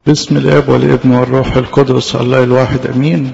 بسم الاب والابن والروح القدس الله الواحد امين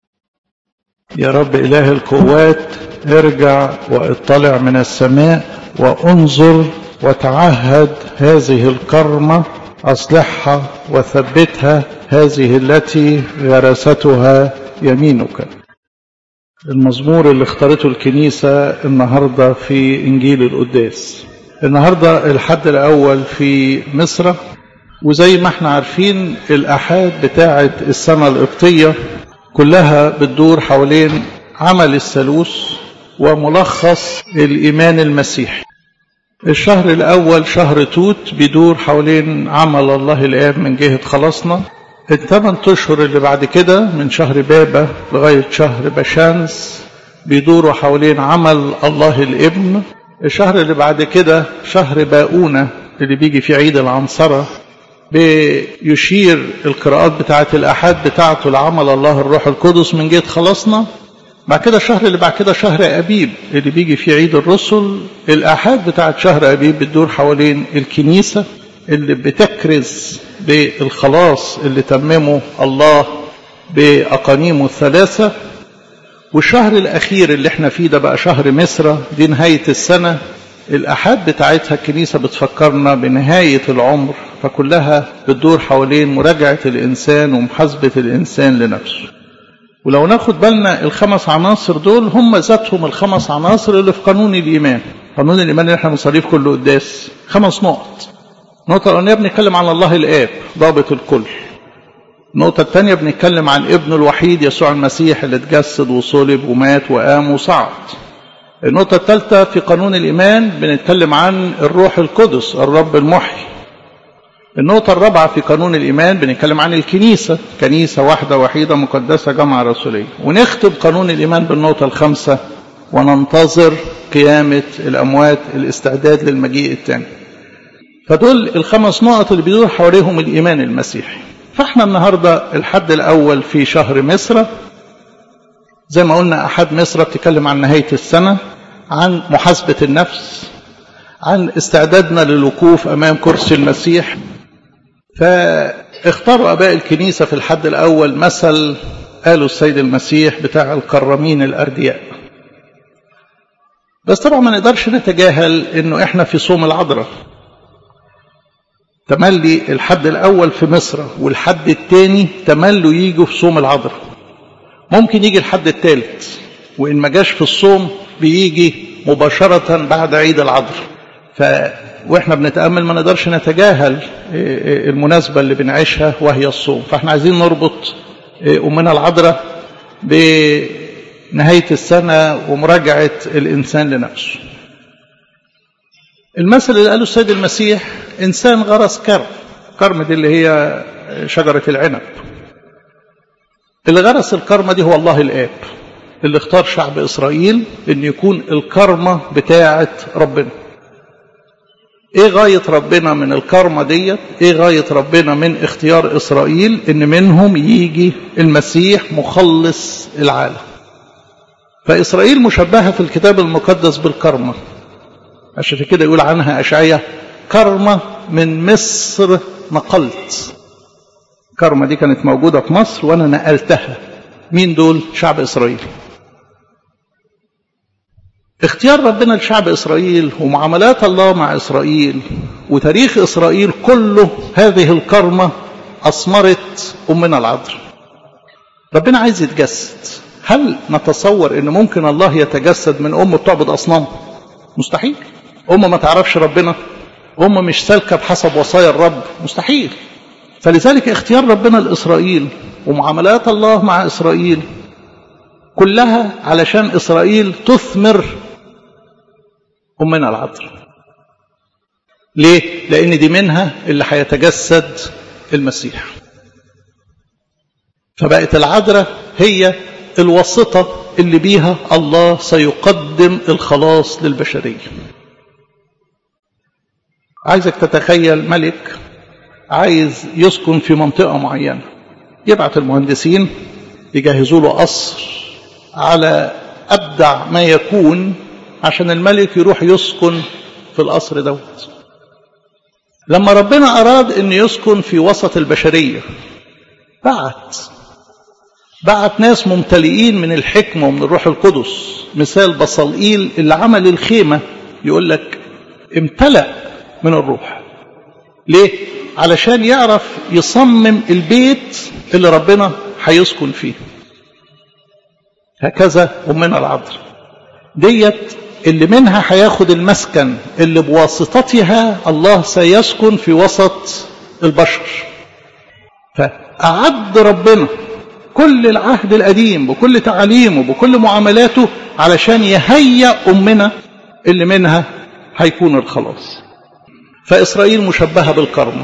يا رب اله القوات ارجع واطلع من السماء وانظر وتعهد هذه الكرمه اصلحها وثبتها هذه التي غرستها يمينك المزمور اللي اختارته الكنيسه النهارده في انجيل القداس النهارده الحد الاول في مصر وزي ما احنا عارفين الآحاد بتاعة السنة القبطية كلها بتدور حوالين عمل الثالوث وملخص الإيمان المسيحي الشهر الأول شهر توت بيدور حوالين عمل الله الآب من جهة خلاصنا الثمان أشهر اللي بعد كده من شهر بابا لغاية شهر بشانس بيدوروا حوالين عمل الله الابن الشهر اللي بعد كده شهر باؤونة اللي بيجي في عيد العنصرة بيشير القراءات بتاعة الأحاد بتاعته لعمل الله الروح القدس من جهة خلاصنا بعد كده الشهر اللي بعد كده شهر أبيب اللي بيجي في عيد الرسل الأحاد بتاعة شهر أبيب بتدور حوالين الكنيسة اللي بتكرز بالخلاص اللي تممه الله بأقانيمه الثلاثة والشهر الأخير اللي احنا فيه ده بقى شهر مصر دي نهاية السنة الأحاد بتاعتها الكنيسة بتفكرنا بنهاية العمر فكلها بتدور حوالين مراجعة الإنسان ومحاسبة الإنسان لنفسه ولو ناخد بالنا الخمس عناصر دول هم ذاتهم الخمس عناصر اللي في قانون الإيمان قانون الإيمان اللي احنا بنصليه في كل قداس خمس نقط النقطة الأولانية بنتكلم عن الله الآب ضابط الكل النقطة الثانية بنتكلم عن ابنه الوحيد يسوع المسيح اللي اتجسد وصلب ومات وقام وصعد النقطة الثالثة في قانون الإيمان بنتكلم عن الروح القدس الرب المحيي النقطة الرابعة في قانون الإيمان بنتكلم عن الكنيسة كنيسة واحدة وحيدة مقدسة جامعة رسولية ونختم قانون الإيمان بالنقطة الخامسة وننتظر قيامة الأموات الاستعداد للمجيء الثاني فدول الخمس نقط اللي بيدور حواليهم الإيمان المسيحي فاحنا النهاردة الحد الأول في شهر مصر زي ما قلنا أحد مصر بتتكلم عن نهاية السنة عن محاسبة النفس عن استعدادنا للوقوف أمام كرسي المسيح فاختاروا أباء الكنيسة في الحد الأول مثل قالوا السيد المسيح بتاع الكرامين الأردياء بس طبعا ما نقدرش نتجاهل انه احنا في صوم العذراء تملي الحد الاول في مصر والحد الثاني تملوا يجوا في صوم العذراء ممكن يجي الحد الثالث وان ما جاش في الصوم بيجي مباشرة بعد عيد العذراء ف واحنا بنتامل ما نقدرش نتجاهل المناسبه اللي بنعيشها وهي الصوم فاحنا عايزين نربط امنا العذراء بنهايه السنه ومراجعه الانسان لنفسه المثل اللي قاله السيد المسيح انسان غرس كرم كرم دي اللي هي شجره العنب اللي غرس الكرمه دي هو الله الاب اللي اختار شعب اسرائيل ان يكون الكرمه بتاعه ربنا ايه غاية ربنا من الكرمة ديت ايه غاية ربنا من اختيار اسرائيل ان منهم يجي المسيح مخلص العالم فاسرائيل مشبهة في الكتاب المقدس بالكرمة عشان كده يقول عنها اشعية كرمة من مصر نقلت كرمة دي كانت موجودة في مصر وانا نقلتها مين دول شعب اسرائيل اختيار ربنا لشعب إسرائيل ومعاملات الله مع إسرائيل وتاريخ إسرائيل كله هذه الكرمة أثمرت أمنا العذراء ربنا عايز يتجسد هل نتصور ان ممكن الله يتجسد من ام بتعبد اصنام مستحيل ام ما تعرفش ربنا ام مش سالكه بحسب وصايا الرب مستحيل فلذلك اختيار ربنا لاسرائيل ومعاملات الله مع اسرائيل كلها علشان اسرائيل تثمر امنا العذراء ليه لان دي منها اللي هيتجسد المسيح فبقت العذراء هي الواسطه اللي بيها الله سيقدم الخلاص للبشريه عايزك تتخيل ملك عايز يسكن في منطقه معينه يبعت المهندسين يجهزوا له قصر على أبدع ما يكون عشان الملك يروح يسكن في القصر دوت لما ربنا أراد أن يسكن في وسط البشرية بعت بعت ناس ممتلئين من الحكمة ومن الروح القدس مثال بصلئيل اللي عمل الخيمة يقول لك امتلأ من الروح ليه؟ علشان يعرف يصمم البيت اللي ربنا هيسكن فيه هكذا أمنا العذراء ديت اللي منها هياخد المسكن اللي بواسطتها الله سيسكن في وسط البشر فأعد ربنا كل العهد القديم بكل تعاليمه بكل معاملاته علشان يهيأ أمنا اللي منها هيكون الخلاص فإسرائيل مشبهة بالكرمة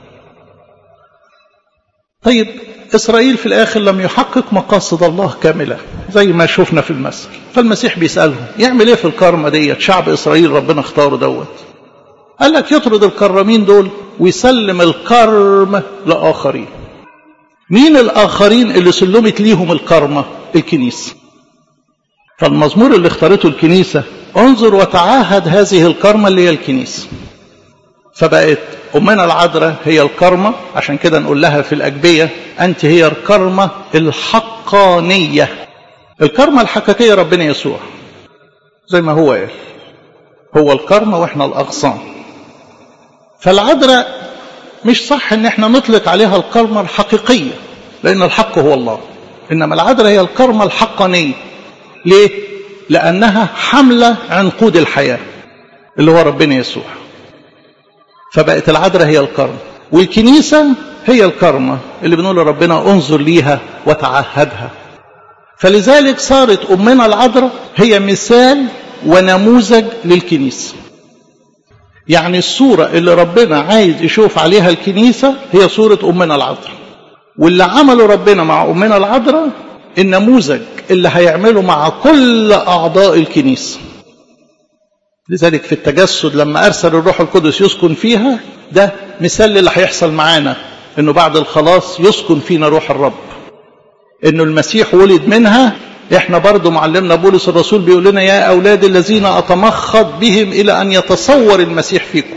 طيب إسرائيل في الآخر لم يحقق مقاصد الله كاملة زي ما شفنا في المثل فالمسيح بيسألهم يعمل إيه في الكرمة ديت شعب إسرائيل ربنا اختاره دوت قال لك يطرد الكرمين دول ويسلم الكرم لآخرين مين الآخرين اللي سلمت ليهم الكرمة الكنيسة فالمزمور اللي اختارته الكنيسة انظر وتعاهد هذه الكرمة اللي هي الكنيسة فبقت أمنا العذراء هي الكرمة عشان كده نقول لها في الأجبية أنت هي الكرمة الحقانية الكرمة الحقيقية ربنا يسوع زي ما هو قال هو الكرمة وإحنا الأغصان فالعذراء مش صح ان احنا نطلق عليها الكرمة الحقيقية لان الحق هو الله انما العذراء هي الكرمة الحقانية ليه لانها حملة عنقود الحياة اللي هو ربنا يسوع فبقت العذراء هي الكرمة والكنيسة هي الكرمة اللي بنقول لربنا انظر ليها وتعهدها فلذلك صارت أمنا العذراء هي مثال ونموذج للكنيسة يعني الصورة اللي ربنا عايز يشوف عليها الكنيسة هي صورة أمنا العذراء واللي عمله ربنا مع أمنا العذراء النموذج اللي هيعمله مع كل أعضاء الكنيسة لذلك في التجسد لما أرسل الروح القدس يسكن فيها ده مثال اللي هيحصل معانا انه بعد الخلاص يسكن فينا روح الرب انه المسيح ولد منها احنا برضو معلمنا بولس الرسول بيقول لنا يا اولاد الذين اتمخض بهم الى ان يتصور المسيح فيكم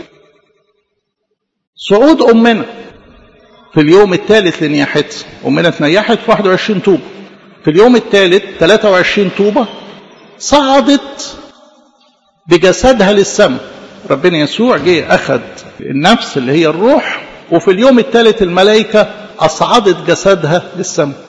صعود امنا في اليوم الثالث لنياحتها امنا اتنيحت في 21 طوبه في اليوم الثالث 23 طوبه صعدت بجسدها للسماء ربنا يسوع جه اخذ النفس اللي هي الروح وفي اليوم الثالث الملائكه اصعدت جسدها للسماء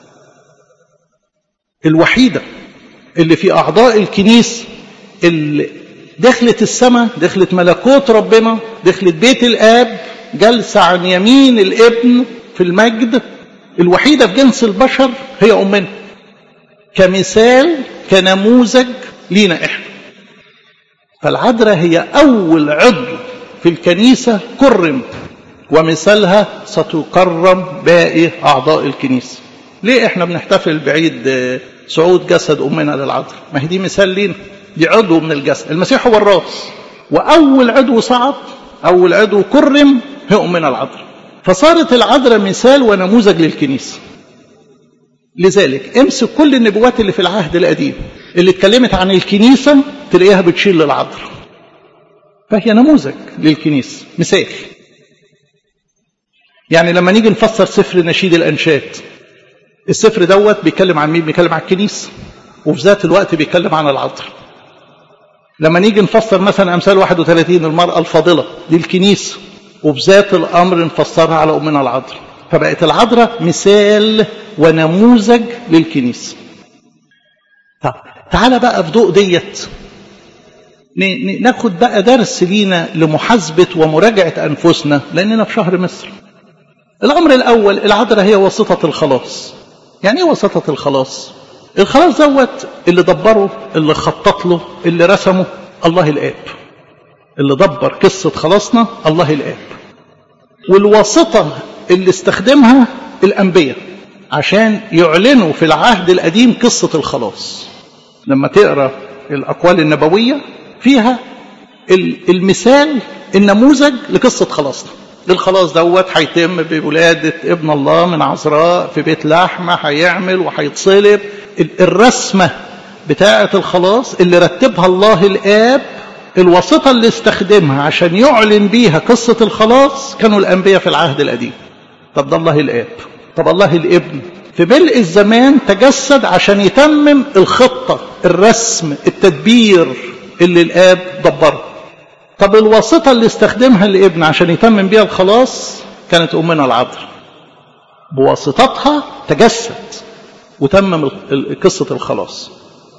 الوحيدة اللي في أعضاء الكنيسة اللي دخلت السماء دخلت ملكوت ربنا دخلت بيت الآب جلسة عن يمين الابن في المجد الوحيدة في جنس البشر هي أمنا كمثال كنموذج لينا إحنا فالعذراء هي أول عضو في الكنيسة كرم ومثالها ستكرم باقي أعضاء الكنيسة ليه احنا بنحتفل بعيد صعود جسد امنا للعذراء ما هي دي مثال لينا دي عضو من الجسد المسيح هو الراس واول عضو صعد اول عضو كرم هي امنا العذراء فصارت العذراء مثال ونموذج للكنيسه لذلك امسك كل النبوات اللي في العهد القديم اللي اتكلمت عن الكنيسه تلاقيها بتشيل للعذراء فهي نموذج للكنيسه مثال يعني لما نيجي نفسر سفر نشيد الانشاد السفر دوت بيتكلم عن مين بيتكلم عن الكنيسة وفي ذات الوقت بيتكلم عن العذراء لما نيجي نفسر مثلا أمثال 31 المرأة الفاضلة دي الكنيسة وفي ذات الأمر نفسرها على أمنا العذراء فبقت العذراء مثال ونموذج للكنيسة طب تعالى بقى في ضوء ديت ناخد بقى درس لينا لمحاسبة ومراجعة أنفسنا لأننا في شهر مصر الأمر الأول العذراء هي واسطة الخلاص يعني ايه وسطة الخلاص الخلاص دوت اللي دبره اللي خطط له اللي رسمه الله الآب اللي دبر قصة خلاصنا الله الآب والواسطة اللي استخدمها الأنبياء عشان يعلنوا في العهد القديم قصة الخلاص لما تقرأ الأقوال النبوية فيها المثال النموذج لقصة خلاصنا الخلاص دوت هيتم بولادة ابن الله من عذراء في بيت لحمة هيعمل وهيتصلب الرسمة بتاعة الخلاص اللي رتبها الله الآب الواسطة اللي استخدمها عشان يعلن بيها قصة الخلاص كانوا الأنبياء في العهد القديم طب ده الله الآب طب الله الابن في ملء الزمان تجسد عشان يتمم الخطة الرسم التدبير اللي الآب دبره طب الواسطة اللي استخدمها الابن عشان يتمم بيها الخلاص كانت أمنا العذراء بواسطتها تجسد وتمم قصة الخلاص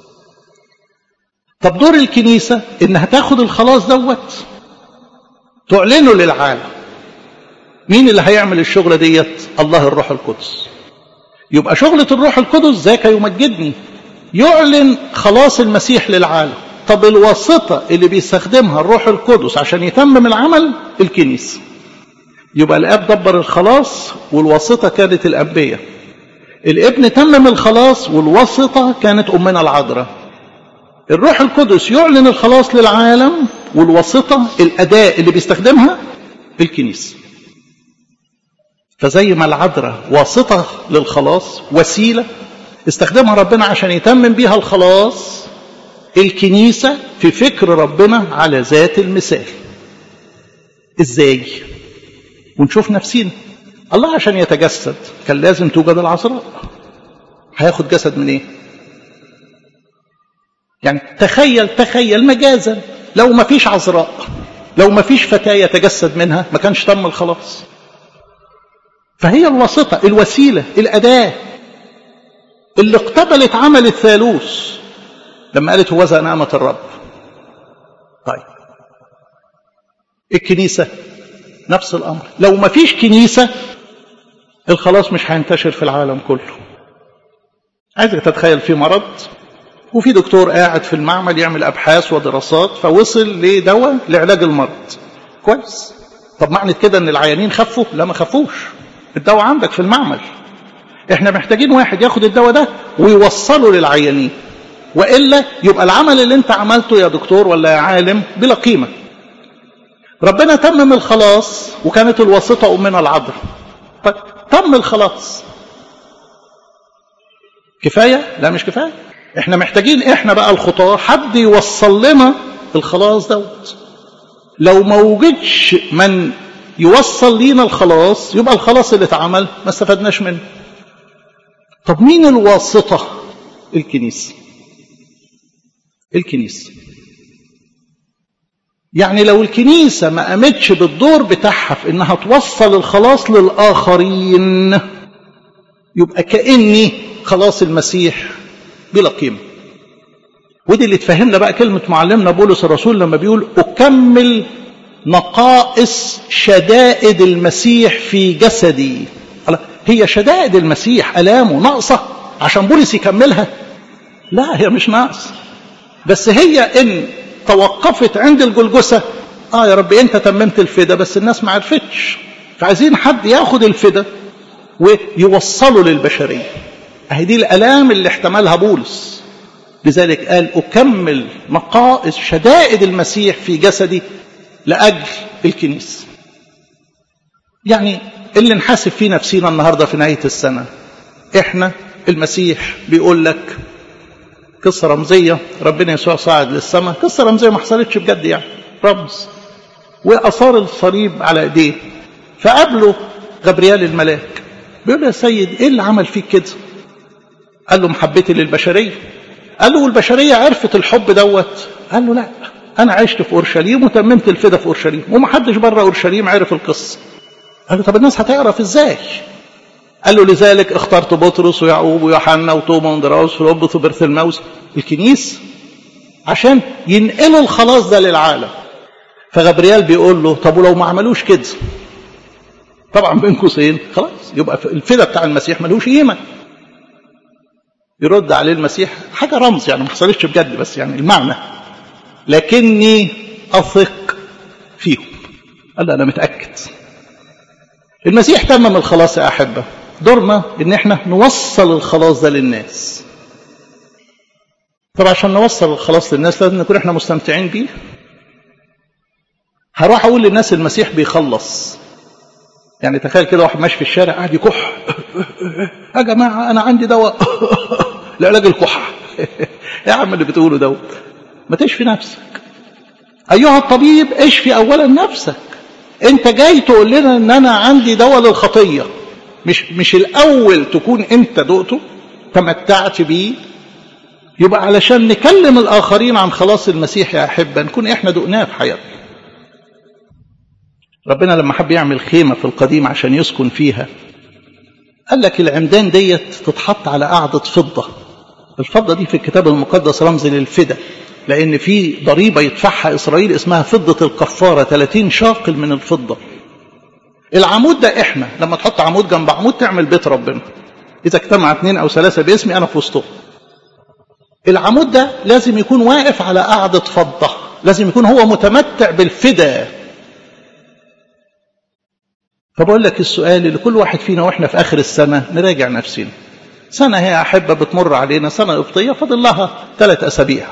طب دور الكنيسة إنها تاخد الخلاص دوت تعلنه للعالم مين اللي هيعمل الشغلة ديت الله الروح القدس يبقى شغلة الروح القدس ذاك يمجدني يعلن خلاص المسيح للعالم طب الواسطة اللي بيستخدمها الروح القدس عشان يتمم العمل الكنيسة يبقى الاب دبر الخلاص والواسطة كانت الأنبياء الابن تمم الخلاص والواسطة كانت أمنا العذراء الروح القدس يعلن الخلاص للعالم والواسطة الأداء اللي بيستخدمها الكنيسة فزي ما العذراء واسطة للخلاص وسيلة استخدمها ربنا عشان يتمم بيها الخلاص الكنيسة في فكر ربنا على ذات المثال ازاي ونشوف نفسينا الله عشان يتجسد كان لازم توجد العذراء هياخد جسد من ايه يعني تخيل تخيل مجازا لو ما فيش عذراء لو ما فيش فتاة يتجسد منها ما كانش تم الخلاص فهي الواسطة الوسيلة الأداة اللي اقتبلت عمل الثالوث لما قالت هوذا نعمة الرب طيب الكنيسة نفس الأمر لو ما فيش كنيسة الخلاص مش هينتشر في العالم كله عايزك تتخيل في مرض وفي دكتور قاعد في المعمل يعمل أبحاث ودراسات فوصل لدواء لعلاج المرض كويس طب معنى كده ان العيانين خفوا لا ما خفوش الدواء عندك في المعمل احنا محتاجين واحد ياخد الدواء ده ويوصله للعيانين والا يبقى العمل اللي انت عملته يا دكتور ولا يا عالم بلا قيمه ربنا تمم الخلاص وكانت الواسطه امنا العذراء طيب تم الخلاص كفايه لا مش كفايه احنا محتاجين احنا بقى الخطاه حد يوصل لنا الخلاص دوت لو ما وجدش من يوصل لينا الخلاص يبقى الخلاص اللي اتعمل ما استفدناش منه طب مين الواسطه الكنيسه الكنيسه يعني لو الكنيسه ما قامتش بالدور بتاعها في انها توصل الخلاص للاخرين يبقى كاني خلاص المسيح بلا قيمه ودي اللي تفهمنا بقى كلمه معلمنا بولس الرسول لما بيقول اكمل نقائص شدائد المسيح في جسدي هي شدائد المسيح الامه ناقصه عشان بولس يكملها لا هي مش ناقصه بس هي ان توقفت عند الجلجسه اه يا رب انت تممت الفدا بس الناس ما عرفتش فعايزين حد ياخد الفدا ويوصله للبشريه اهي دي الالام اللي احتملها بولس لذلك قال اكمل نقائص شدائد المسيح في جسدي لاجل الكنيسه يعني اللي نحاسب فيه نفسينا النهارده في نهايه السنه احنا المسيح بيقول لك قصه رمزيه ربنا يسوع صاعد للسماء قصه رمزيه ما حصلتش بجد يعني رمز واثار الصليب على ايديه فقابله غبريال الملاك بيقول له يا سيد ايه اللي عمل فيك كده قال له محبتي للبشريه قال له والبشريه عرفت الحب دوت قال له لا انا عشت في اورشليم وتممت الفدا في اورشليم ومحدش بره اورشليم عرف القصه قال له طب الناس هتعرف ازاي قال له لذلك اخترت بطرس ويعقوب ويوحنا وتوما وندراوس فيلبس وبرثلماوس الكنيس عشان ينقلوا الخلاص ده للعالم فغبريال بيقول له طب ولو ما عملوش كده طبعا بين قوسين خلاص يبقى الفدا بتاع المسيح ملوش قيمه يرد عليه المسيح حاجه رمز يعني ما حصلتش بجد بس يعني المعنى لكني اثق فيهم قال له انا متاكد المسيح تمم الخلاص يا احبه دورنا ان احنا نوصل الخلاص ده للناس طب عشان نوصل الخلاص للناس لازم نكون احنا مستمتعين بيه هروح اقول للناس المسيح بيخلص يعني تخيل كده واحد ماشي في الشارع قاعد يكح يا جماعه انا عندي دواء لعلاج الكحه يا عم اللي بتقوله دوت ما تشفي نفسك ايها الطبيب اشفي اولا نفسك انت جاي تقول لنا ان انا عندي دواء للخطيه مش مش الاول تكون انت دقته تمتعت بيه يبقى علشان نكلم الاخرين عن خلاص المسيح يا احبه نكون احنا دقناه في حياتنا ربنا لما حب يعمل خيمه في القديم عشان يسكن فيها قال لك العمدان ديت تتحط على قاعده فضه الفضه دي في الكتاب المقدس رمز للفدا لان في ضريبه يدفعها اسرائيل اسمها فضه الكفاره 30 شاقل من الفضه العمود ده احنا لما تحط عمود جنب عمود تعمل بيت ربنا اذا اجتمع اثنين او ثلاثه باسمي انا في وسطهم العمود ده لازم يكون واقف على قاعده فضه لازم يكون هو متمتع بالفدا فبقول لك السؤال اللي كل واحد فينا واحنا في اخر السنه نراجع نفسنا سنه هي احبه بتمر علينا سنه قبطيه فاضل لها ثلاث اسابيع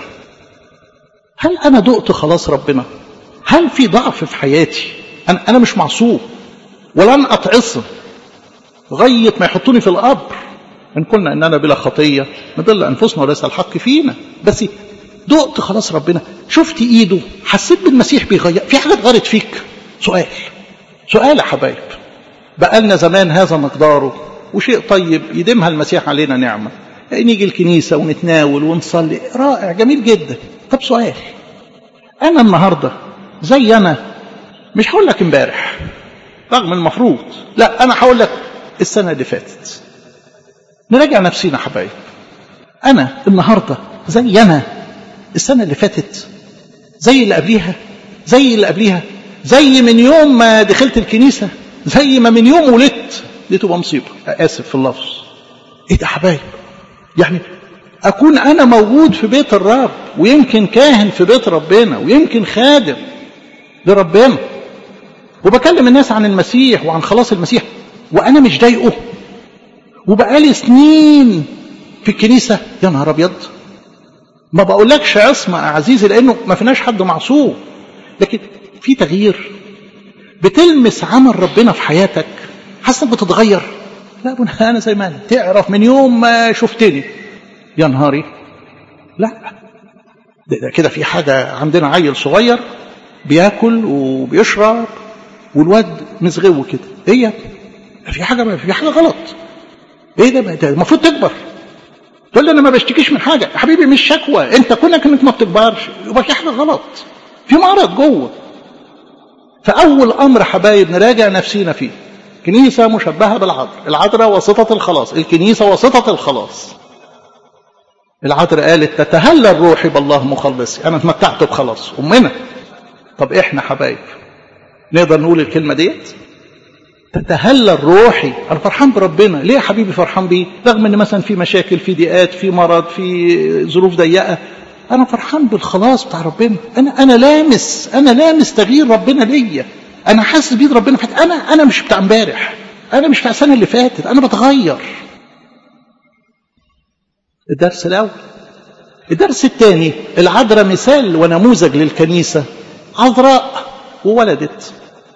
هل انا دقت خلاص ربنا هل في ضعف في حياتي انا انا مش معصوم ولن اتعصم لغايه ما يحطوني في القبر ان قلنا اننا بلا خطيه نضل انفسنا وليس الحق فينا بس دقت خلاص ربنا شفت ايده حسيت بالمسيح بيغير في حاجه اتغيرت فيك سؤال سؤال يا حبايب بقالنا زمان هذا مقداره وشيء طيب يديمها المسيح علينا نعمه نيجي الكنيسه ونتناول ونصلي رائع جميل جدا طب سؤال انا النهارده زي انا مش هقول لك امبارح رغم المفروض لا انا هقول لك السنه اللي فاتت نراجع نفسينا حبايب انا النهارده زي انا السنه اللي فاتت زي اللي قبليها زي اللي قبليها زي من يوم ما دخلت الكنيسه زي ما من يوم ولدت دي تبقى مصيبه اسف في اللفظ ايه ده حبايب يعني اكون انا موجود في بيت الرب ويمكن كاهن في بيت ربنا ويمكن خادم لربنا وبكلم الناس عن المسيح وعن خلاص المسيح وانا مش ضايقه وبقالي سنين في الكنيسه يا نهار ابيض ما بقولكش عصمه يا عزيزي لانه ما فيناش حد معصوم لكن في تغيير بتلمس عمل ربنا في حياتك حاسس انك بتتغير لا ابونا انا زي ما انا تعرف من يوم ما شفتني يا نهاري لا ده, ده كده في حاجه عندنا عيل صغير بياكل وبيشرب والواد مزغو كده هي في حاجه في حاجه غلط ايه ده ده المفروض تكبر تقول لي انا ما بشتكيش من حاجه يا حبيبي مش شكوى انت كونك انك ما بتكبرش يبقى في حاجه غلط في مرض جوه فاول امر حبايب نراجع نفسينا فيه كنيسه مشبهه بالعذراء العذراء واسطه الخلاص الكنيسه واسطه الخلاص العذراء قالت تتهلل روحي بالله مخلصي انا اتمتعت بخلاص امنا طب احنا حبايب نقدر نقول الكلمه ديت تتهلل روحي انا فرحان بربنا ليه يا حبيبي فرحان بيه رغم ان مثلا في مشاكل في ضيقات في مرض في ظروف ضيقه انا فرحان بالخلاص بتاع ربنا انا انا لامس انا لامس تغيير ربنا ليا انا حاسس بيد ربنا فات انا انا مش بتاع امبارح انا مش بتاع السنه اللي فاتت انا بتغير الدرس الاول الدرس الثاني العذراء مثال ونموذج للكنيسه عذراء وولدت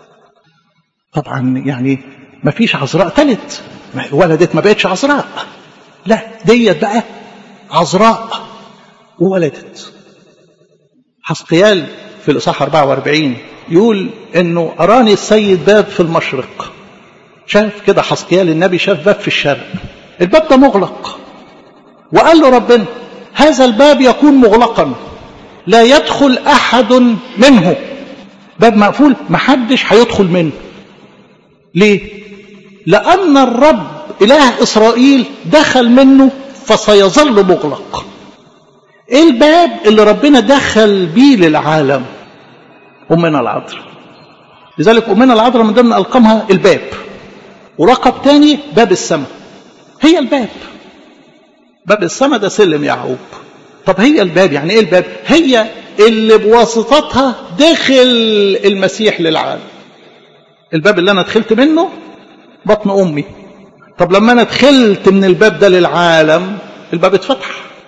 طبعا يعني ما فيش عذراء تلت ولدت ما بقتش عذراء لا ديت بقى عذراء وولدت حسقيال في الإصحاح 44 يقول إنه أراني السيد باب في المشرق شاف كده حسقيال النبي شاف باب في الشرق الباب ده مغلق وقال له ربنا هذا الباب يكون مغلقا لا يدخل أحد منه باب مقفول محدش هيدخل منه ليه لأن الرب إله إسرائيل دخل منه فسيظل مغلق ايه الباب اللي ربنا دخل بيه للعالم امنا العذراء لذلك امنا العذراء من ضمن القامها الباب ورقب تاني باب السماء هي الباب باب السماء ده سلم يعقوب طب هي الباب يعني ايه الباب هي اللي بواسطتها دخل المسيح للعالم الباب اللي انا دخلت منه بطن امي طب لما انا دخلت من الباب ده للعالم الباب اتفتح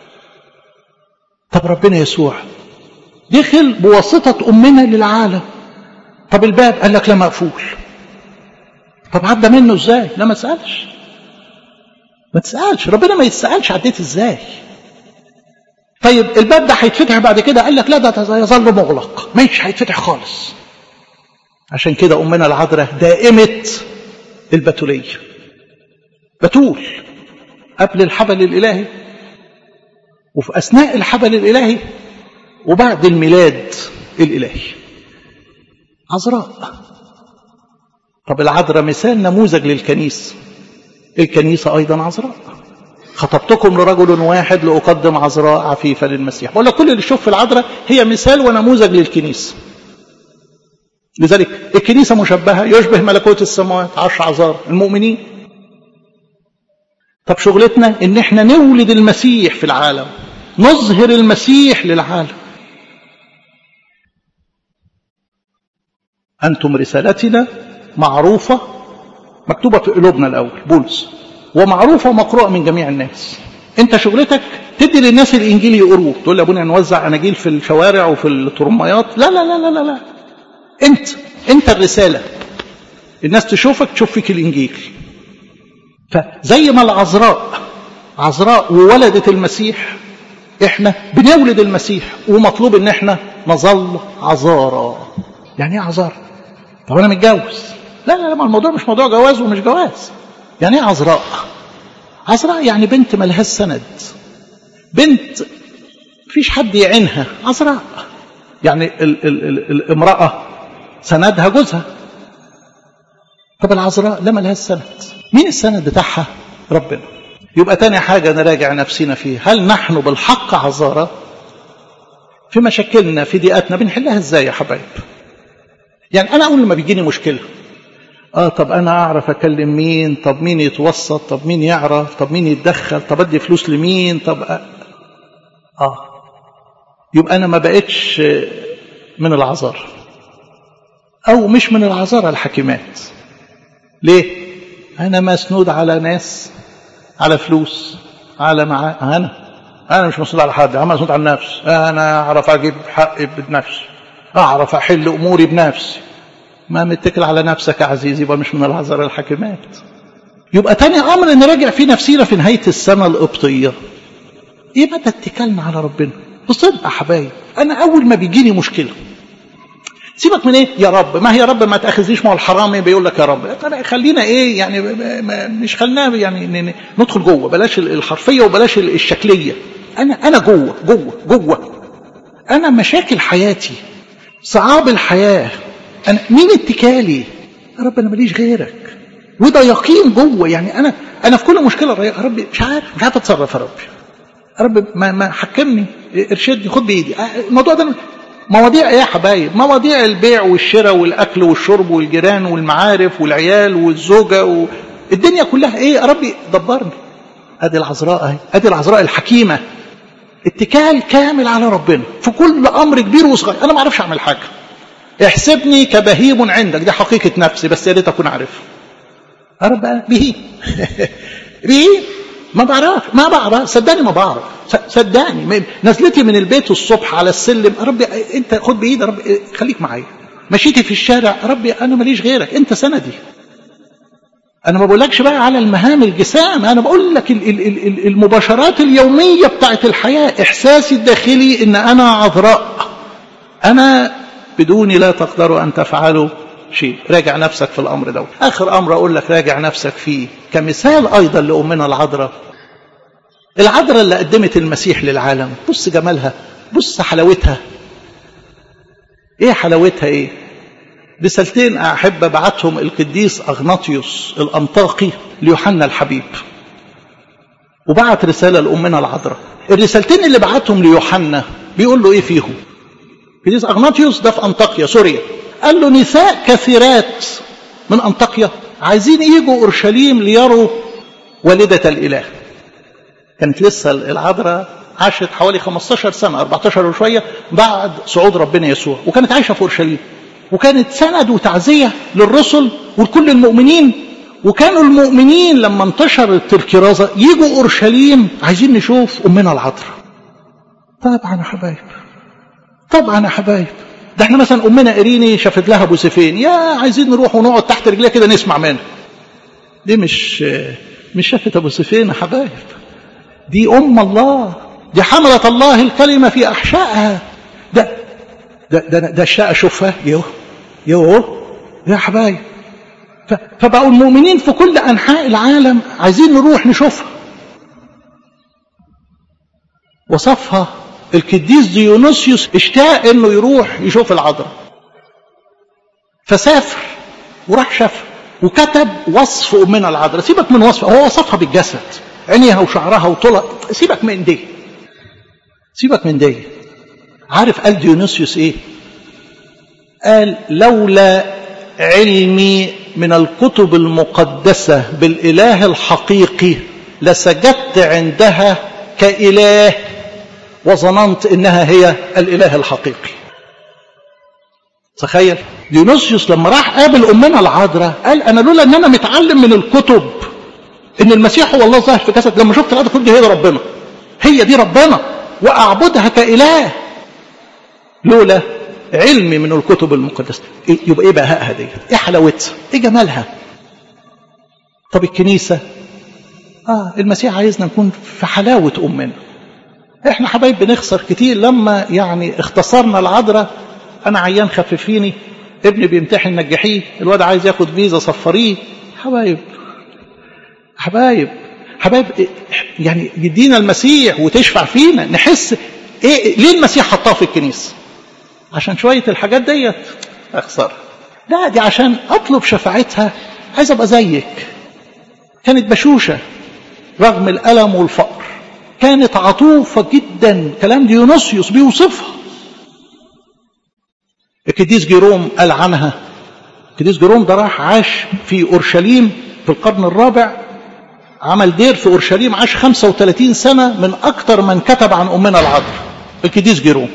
طب ربنا يسوع دخل بواسطة أمنا للعالم طب الباب قال لك لا مقفول طب عدى منه ازاي لا ما تسألش ما تسألش ربنا ما يتسألش عديت ازاي طيب الباب ده هيتفتح بعد كده قال لك لا ده يظل مغلق مش هيتفتح خالص عشان كده أمنا العذراء دائمة البتولية بتول قبل الحبل الإلهي وفي أثناء الحبل الإلهي وبعد الميلاد الإلهي عذراء طب العذراء مثال نموذج للكنيسة الكنيسة أيضا عذراء خطبتكم لرجل واحد لأقدم عذراء عفيفة للمسيح بقول لك كل اللي يشوف في العذراء هي مثال ونموذج للكنيسة لذلك الكنيسة مشبهة يشبه ملكوت السماوات عشر عذار المؤمنين طب شغلتنا ان احنا نولد المسيح في العالم نظهر المسيح للعالم أنتم رسالتنا معروفة مكتوبة في قلوبنا الأول بولس ومعروفة ومقروءة من جميع الناس انت شغلتك تدي للناس الانجيل يقروه تقول لابونا نوزع اناجيل في الشوارع وفي الترميات لا لا لا لا لا, لا. انت انت الرسالة الناس تشوفك تشوف فيك الانجيل فزي ما العذراء عذراء وولدت المسيح احنا بنولد المسيح ومطلوب ان احنا نظل عذارى يعني ايه عذارى طب انا متجوز لا لا لا الموضوع مش موضوع جواز ومش جواز يعني ايه عذراء عذراء يعني بنت ملهاش سند بنت فيش حد يعينها عذراء يعني ال ال ال الامرأة سندها جوزها طب العذراء لا ملهاش سند مين السند بتاعها ربنا يبقى تاني حاجة نراجع نفسنا فيها هل نحن بالحق عذارى في مشاكلنا في ضيقاتنا بنحلها ازاي يا حبايب يعني انا اول ما بيجيني مشكله اه طب انا اعرف اكلم مين طب مين يتوسط طب مين يعرف طب مين يتدخل طب ادي فلوس لمين طب اه يبقى انا ما بقتش من العذار او مش من العذارى الحكيمات ليه انا مسنود على ناس على فلوس على مع انا انا مش مسنود على حد انا مسنود على نفسي انا اعرف اجيب حقي بنفسي اعرف احل اموري بنفسي ما متكل على نفسك يا عزيزي يبقى مش من العذراء الحكيمات يبقى تاني امر نراجع فيه نفسينا في نهايه السنه القبطيه ايه مدى اتكالنا على ربنا بصدق يا حبايب انا اول ما بيجيني مشكله سيبك من ايه يا رب ما هي يا رب ما تاخذنيش مع الحرامي بيقول لك يا رب طب خلينا ايه يعني مش خلينا يعني ندخل جوه بلاش الحرفيه وبلاش الشكليه انا انا جوه جوه جوه انا مشاكل حياتي صعاب الحياه أنا مين اتكالي يا رب أنا ماليش غيرك وده يقين جوه يعني أنا أنا في كل مشكلة يا رب مش عارف مش عارف أتصرف يا رب يا رب ما, ما حكمني ارشدني خد بإيدي الموضوع ده مواضيع ايه يا حبايب مواضيع البيع والشراء والأكل والشرب والجيران والمعارف والعيال والزوجة و... الدنيا كلها ايه يا ربي دبرني ادي العذراء اهي ادي العذراء الحكيمة اتكال كامل على ربنا في كل امر كبير وصغير انا ما اعرفش اعمل حاجه احسبني كبهيم عندك دي حقيقة نفسي بس يا ريت أكون عارفها يا رب بهيم بهيم ما بعرف ما بعرف صدقني ما بعرف صدقني نزلتي من البيت الصبح على السلم يا رب انت خد بايدي يا رب خليك معايا مشيتي في الشارع يا رب انا ماليش غيرك انت سندي انا ما بقولكش بقى على المهام الجسام انا بقول لك المباشرات اليوميه بتاعت الحياه احساسي الداخلي ان انا عذراء انا بدوني لا تقدروا أن تفعلوا شيء راجع نفسك في الأمر ده آخر أمر أقول لك راجع نفسك فيه كمثال أيضا لأمنا العذراء العذراء اللي قدمت المسيح للعالم بص جمالها بص حلاوتها ايه حلاوتها ايه رسالتين احب ابعتهم القديس اغناطيوس الانطاقي ليوحنا الحبيب وبعت رساله لامنا العذراء الرسالتين اللي بعتهم ليوحنا بيقول له ايه فيهم قديس اغناطيوس ده في انطاكيا سوريا قال له نساء كثيرات من انطاكيا عايزين يجوا اورشليم ليروا والده الاله كانت لسه العذراء عاشت حوالي 15 سنه 14 وشويه بعد صعود ربنا يسوع وكانت عايشه في اورشليم وكانت سند وتعزيه للرسل ولكل المؤمنين وكانوا المؤمنين لما انتشرت الكرازه يجوا اورشليم عايزين نشوف امنا العذراء طبعا يا حبايب طبعا يا حبايب ده احنا مثلا امنا اريني شافت لها ابو سيفين يا عايزين نروح ونقعد تحت رجليها كده نسمع منها دي مش مش شافت ابو سيفين يا حبايب دي ام الله دي حملة الله الكلمة في أحشائها ده ده ده, ده الشقة شوفها يو يو يا حبايب فبقوا المؤمنين في كل أنحاء العالم عايزين نروح نشوفها وصفها القديس ديونيسيوس اشتاق انه يروح يشوف العذراء فسافر وراح شافها وكتب وصف امنا العذراء سيبك من وصفها هو وصفها بالجسد عينيها وشعرها وطولها سيبك من دي سيبك من دي عارف قال ديونيسيوس ايه قال لولا علمي من الكتب المقدسة بالإله الحقيقي لسجدت عندها كإله وظننت إنها هي الإله الحقيقي تخيل ديونيسيوس لما راح قابل أمنا العذراء قال أنا لولا أن أنا متعلم من الكتب إن المسيح هو الله ظاهر في جسد لما شفت العذراء قلت هي دي ربنا هي دي ربنا وأعبدها كإله لولا علمي من الكتب المقدسة إيه يبقى ايه بهائها دي ايه حلاوتها ايه جمالها طب الكنيسة اه المسيح عايزنا نكون في حلاوة امنا احنا حبايب بنخسر كتير لما يعني اختصرنا العذراء انا عيان خففيني ابني بيمتحن نجحيه الواد عايز ياخد فيزا صفريه حبايب حبايب حبايب يعني يدينا المسيح وتشفع فينا نحس ايه ليه المسيح حطاه في الكنيسه عشان شوية الحاجات ديت أخسر لا دي عشان أطلب شفاعتها عايز أبقى زيك كانت بشوشة رغم الألم والفقر كانت عطوفة جدا كلام ديونيسيوس بيوصفها القديس جيروم قال عنها القديس جيروم ده راح عاش في أورشليم في القرن الرابع عمل دير في أورشليم عاش 35 سنة من أكثر من كتب عن أمنا العذراء القديس جيروم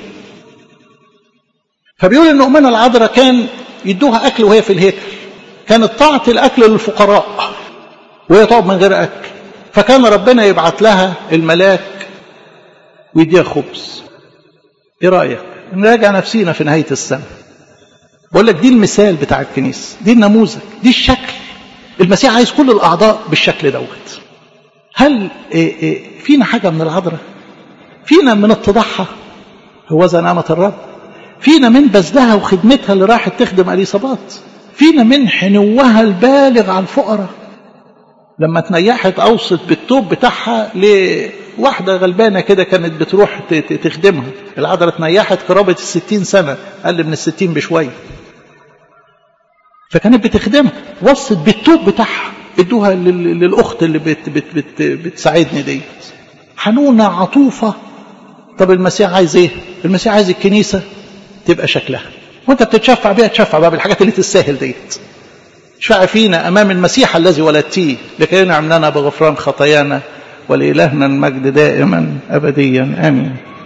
فبيقول ان امنا العذراء كان يدوها اكل وهي في الهيكل كانت تعطي الاكل للفقراء وهي تقعد من غير اكل فكان ربنا يبعت لها الملاك ويديها خبز ايه رايك نراجع نفسينا في نهايه السنه بقول لك دي المثال بتاع الكنيسه دي النموذج دي الشكل المسيح عايز كل الاعضاء بالشكل دوت هل إيه إيه فينا حاجه من العذراء فينا من اتضاعها هو ذا نعمه الرب فينا من بذلها وخدمتها اللي راحت تخدم اليصابات فينا من حنوها البالغ على الفقراء لما تنيحت اوصت بالتوب بتاعها لواحده غلبانه كده كانت بتروح تخدمها العذراء تنيحت قرابه الستين سنه اقل من الستين بشويه فكانت بتخدمها وصت بالتوب بتاعها ادوها للاخت اللي بت بت بت بتساعدني ديت حنونه عطوفه طب المسيح عايز ايه المسيح عايز الكنيسه تبقى شكلها وانت بتتشفع بيها تشفع بقى بالحاجات اللي تستاهل ديت شفع فينا امام المسيح الذي ولدتيه لكي ينعم لنا بغفران خطايانا ولإلهنا المجد دائما ابديا امين